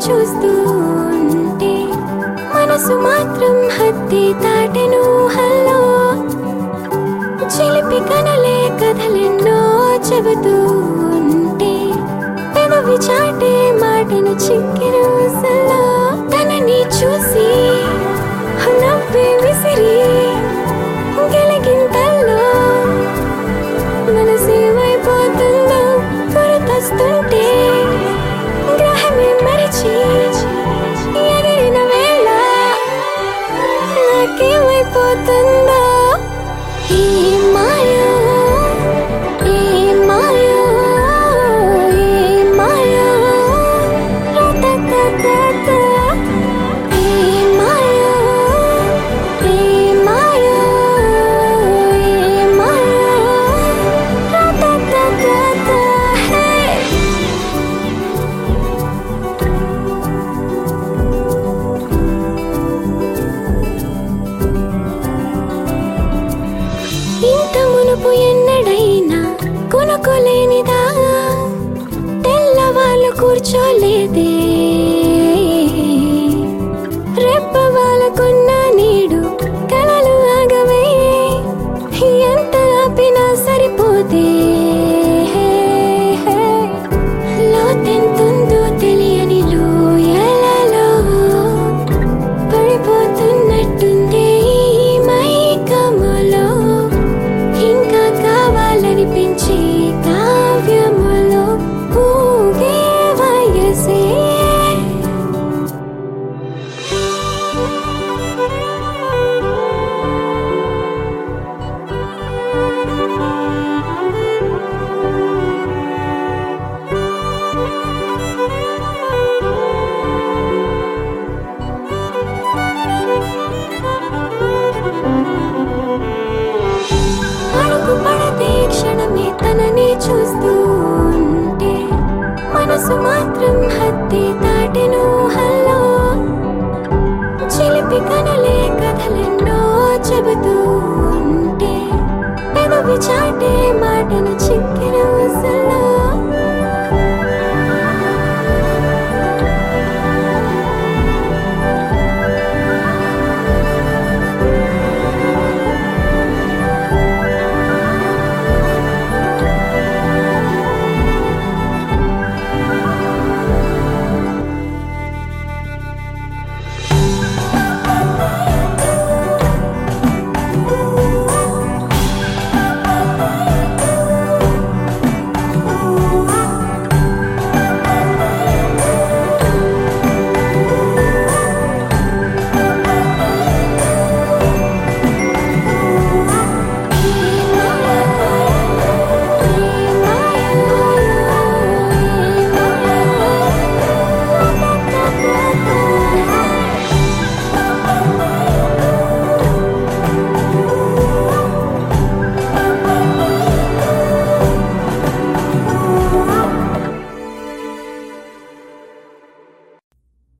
చూస్తూ ఉంటే మనసు మాత్రం హత్తి తాటెను హల్లో చిలిపి కనలే కథలెన్నో చెబుతూ ఉంటే పెదవి చాటే మాటను చిక్కిన ఊసల్లో తనని చూసి నవ్వే విసిరి గెలిగింతల్లో మనసేమైపోతుందో గుర్తొస్తుంటే గ్రహమే మరిచి ఎగిరిన వేళ నాకేమైపోతుందో ఈ మాయో ఈ మాయో ఈ మాయో రతతతత ఈ మాయో ఈ మాయో ఈ మాయో రతతతత హే ఇంత మునుపు ఎన్నడైనా కొనుక్కోలేనిదా తెల్లవాళ్ళు కూర్చోలేదే